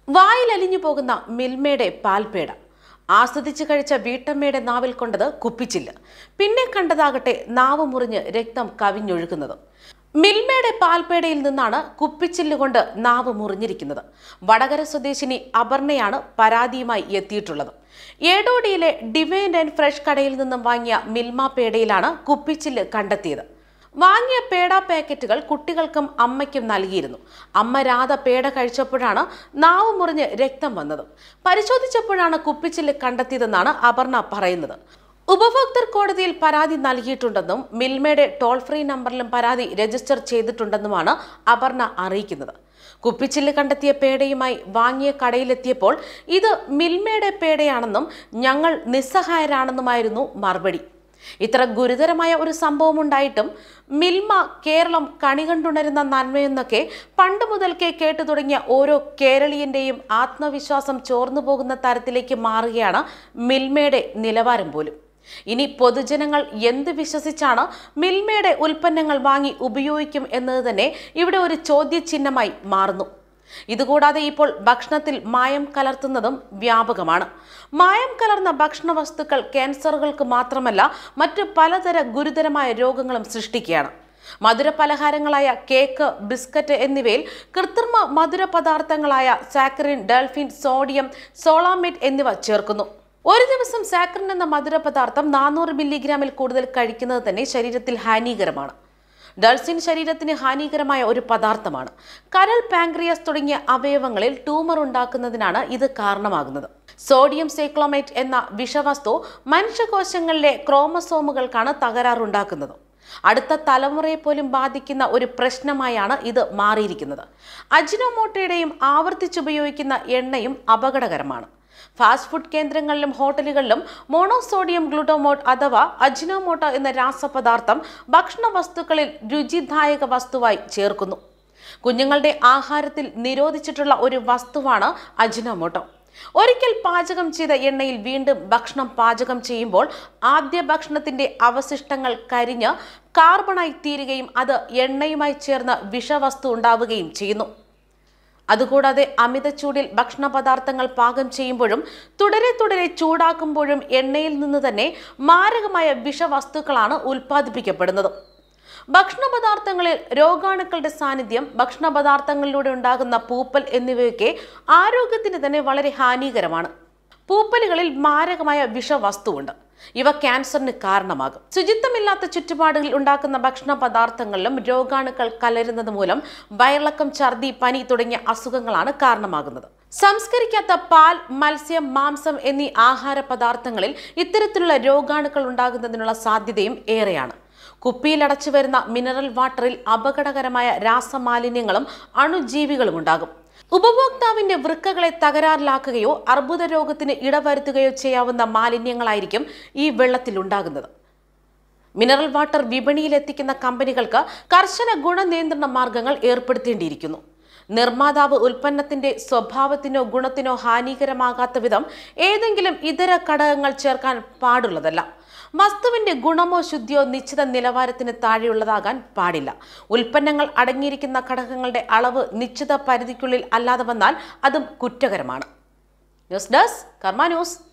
വായിലലിഞ്ഞു പോകുന്ന മിൽമയുടെ പാൽപേട ആസ്വദിച്ചു കഴിച്ച വീട്ടമ്മയുടെ നാവിൽ കൊണ്ടത് കുപ്പിച്ചില്ല പിന്നെ കണ്ടതാകട്ടെ നാവ് മുറിഞ്ഞ് രക്തം കവിഞ്ഞൊഴുകുന്നത് മിൽമയുടെ പാൽപേടയിൽ നിന്നാണ് കുപ്പിച്ചില്ല് കൊണ്ട് നാവ് മുറിഞ്ഞിരിക്കുന്നത് വടകര സ്വദേശിനി അപർണയാണ് പരാതിയുമായി എത്തിയിട്ടുള്ളത് ഏടോടിയിലെ ഡിവൈൻ ആൻഡ് ഫ്രഷ് കടയിൽ നിന്നും വാങ്ങിയ മിൽമ പേടയിലാണ് കുപ്പിച്ചില്ല് കണ്ടെത്തിയത് വാങ്ങിയ പേട പാക്കറ്റുകൾ കുട്ടികൾക്കും അമ്മയ്ക്കും നൽകിയിരുന്നു അമ്മ രാധ പേട കഴിച്ചപ്പോഴാണ് നാവ് മുറിഞ്ഞ് രക്തം വന്നത് പരിശോധിച്ചപ്പോഴാണ് കുപ്പിച്ചില്ല് കണ്ടെത്തിയതെന്നാണ് അപർണ പറയുന്നത് ഉപഭോക്തൃ കോടതിയിൽ പരാതി നൽകിയിട്ടുണ്ടെന്നും മിൽമയുടെ ടോൾ ഫ്രീ നമ്പറിലും പരാതി രജിസ്റ്റർ ചെയ്തിട്ടുണ്ടെന്നുമാണ് അപർണ അറിയിക്കുന്നത് കുപ്പിച്ചില്ല് കണ്ടെത്തിയ പേടയുമായി വാങ്ങിയ കടയിലെത്തിയപ്പോൾ ഇത് മിൽമയുടെ പേടയാണെന്നും ഞങ്ങൾ നിസ്സഹായരാണെന്നുമായിരുന്നു മറുപടി ഇത്ര ഗുരുതരമായ ഒരു സംഭവം ഉണ്ടായിട്ടും മിൽമ കേരളം കണി കണ്ടുണരുന്ന നന്മയെന്നൊക്കെ പണ്ട് മുതൽക്കേ കേട്ടു തുടങ്ങിയ ഓരോ കേരളീയന്റെയും ആത്മവിശ്വാസം ചോർന്നു പോകുന്ന തരത്തിലേക്ക് മാറുകയാണ് മിൽമയുടെ നിലവാരം പോലും ഇനി പൊതുജനങ്ങൾ എന്ത് വിശ്വസിച്ചാണ് മിൽമയുടെ ഉൽപ്പന്നങ്ങൾ വാങ്ങി ഉപയോഗിക്കും എന്നത് തന്നെ ഇവിടെ ഒരു ചോദ്യചിഹ്നമായി മാറുന്നു ഇതുകൂടാതെ ഇപ്പോൾ ഭക്ഷണത്തിൽ മായം കലർത്തുന്നതും വ്യാപകമാണ് മായം കലർന്ന ഭക്ഷണ വസ്തുക്കൾ ക്യാൻസറുകൾക്ക് മാത്രമല്ല മറ്റു പലതര ഗുരുതരമായ രോഗങ്ങളും സൃഷ്ടിക്കുകയാണ് മധുര പലഹാരങ്ങളായ കേക്ക് ബിസ്ക്കറ്റ് എന്നിവയിൽ കൃത്രിമ മധുര പദാർത്ഥങ്ങളായ സാക്കറിൻ ഡൽഫിൻ സോഡിയം സോളാമേറ്റ് എന്നിവ ചേർക്കുന്നു ഒരു ദിവസം സാക്കറിൻ എന്ന മധുര പദാർത്ഥം നാനൂറ് മില്ലിഗ്രാമിൽ കൂടുതൽ കഴിക്കുന്നത് തന്നെ ശരീരത്തിൽ ഹാനികരമാണ് ഡൾസിൻ ശരീരത്തിന് ഹാനികരമായ ഒരു പദാർത്ഥമാണ് കരൾ പാങ്ക്രിയാസ് തുടങ്ങിയ അവയവങ്ങളിൽ ട്യൂമർ ഉണ്ടാക്കുന്നതിനാണ് ഇത് കാരണമാകുന്നത് സോഡിയം സൈക്ലോമേറ്റ് എന്ന വിഷവസ്തു മനുഷ്യകോശങ്ങളിലെ ക്രോമസോമുകൾക്കാണ് തകരാറുണ്ടാക്കുന്നത് അടുത്ത തലമുറയെ പോലും ബാധിക്കുന്ന ഒരു പ്രശ്നമായാണ് ഇത് മാറിയിരിക്കുന്നത് അജിനോമോട്ടയുടെയും ആവർത്തിച്ചുപയോഗിക്കുന്ന എണ്ണയും അപകടകരമാണ് ഫാസ്റ്റ് ഫുഡ് കേന്ദ്രങ്ങളിലും ഹോട്ടലുകളിലും മോണോസോഡിയം ഗ്ലൂട്ടോമോട്ട് അഥവാ അജിനോമോട്ടോ എന്ന രാസപദാർത്ഥം ഭക്ഷണ വസ്തുക്കളിൽ രുചിദായക വസ്തുവായി ചേർക്കുന്നു കുഞ്ഞുങ്ങളുടെ ആഹാരത്തിൽ നിരോധിച്ചിട്ടുള്ള ഒരു വസ്തുവാണ് അജിനോമോട്ടോ ഒരിക്കൽ പാചകം ചെയ്ത എണ്ണയിൽ വീണ്ടും ഭക്ഷണം പാചകം ചെയ്യുമ്പോൾ ആദ്യ ഭക്ഷണത്തിന്റെ അവശിഷ്ടങ്ങൾ കരിഞ്ഞ് കാർബണായി തീരുകയും അത് എണ്ണയുമായി ചേർന്ന് വിഷവസ്തു ഉണ്ടാവുകയും ചെയ്യുന്നു അതുകൂടാതെ അമിത ചൂടിൽ ഭക്ഷണ പദാർത്ഥങ്ങൾ പാകം ചെയ്യുമ്പോഴും തുടരെ തുടരെ ചൂടാക്കുമ്പോഴും എണ്ണയിൽ നിന്ന് തന്നെ മാരകമായ വിഷവസ്തുക്കളാണ് ഉൽപ്പാദിപ്പിക്കപ്പെടുന്നത് ഭക്ഷണ പദാർത്ഥങ്ങളിൽ രോഗാണുക്കളുടെ സാന്നിധ്യം ഭക്ഷണ പദാർത്ഥങ്ങളിലൂടെ ഉണ്ടാകുന്ന പൂപ്പൽ എന്നിവയൊക്കെ ആരോഗ്യത്തിന് തന്നെ വളരെ ഹാനികരമാണ് പൂപ്പലുകളിൽ മാരകമായ വിഷവസ്തുവുണ്ട് ഇവ ക്യാൻസറിന് കാരണമാകും ശുചിത്വമില്ലാത്ത ചുറ്റുപാടുകളിൽ ഉണ്ടാക്കുന്ന ഭക്ഷണ പദാർത്ഥങ്ങളിലും രോഗാണുക്കൾ കലരുന്നത് മൂലം വയറിളക്കം ഛർദി പനി തുടങ്ങിയ അസുഖങ്ങളാണ് കാരണമാകുന്നത് സംസ്കരിക്കാത്ത പാൽ മത്സ്യം മാംസം എന്നീ ആഹാര പദാർത്ഥങ്ങളിൽ ഇത്തരത്തിലുള്ള രോഗാണുക്കൾ ഉണ്ടാകുന്നതിനുള്ള സാധ്യതയും ഏറെയാണ് കുപ്പിയിലടച്ചു വരുന്ന മിനറൽ വാട്ടറിൽ അപകടകരമായ രാസമാലിന്യങ്ങളും അണുജീവികളും ഉണ്ടാകും ഉപഭോക്താവിന്റെ വൃക്കകളെ തകരാറിലാക്കുകയോ അർബുദ രോഗത്തിന് ഇടവരുത്തുകയോ ചെയ്യാവുന്ന മാലിന്യങ്ങളായിരിക്കും ഈ വെള്ളത്തിൽ ഉണ്ടാകുന്നത് മിനറൽ വാട്ടർ വിപണിയിലെത്തിക്കുന്ന കമ്പനികൾക്ക് കർശന ഗുണനിയന്ത്രണ മാർഗങ്ങൾ ഏർപ്പെടുത്തേണ്ടിയിരിക്കുന്നു നിർമ്മാതാവ് ഉൽപ്പന്നത്തിന്റെ സ്വഭാവത്തിനോ ഗുണത്തിനോ ഹാനികരമാകാത്ത വിധം ഏതെങ്കിലും ഇതര ഘടകങ്ങൾ ചേർക്കാൻ പാടുള്ളതല്ല വസ്തുവിന്റെ ഗുണമോ ശുദ്ധിയോ നിശ്ചിത നിലവാരത്തിന് താഴെയുള്ളതാകാൻ പാടില്ല ഉൽപ്പന്നങ്ങൾ അടങ്ങിയിരിക്കുന്ന ഘടകങ്ങളുടെ അളവ് നിശ്ചിത പരിധിക്കുള്ളിൽ അല്ലാതെ വന്നാൽ അതും കുറ്റകരമാണ് ന്യൂസ് ഡെസ്ക് കർമ്മ ന്യൂസ്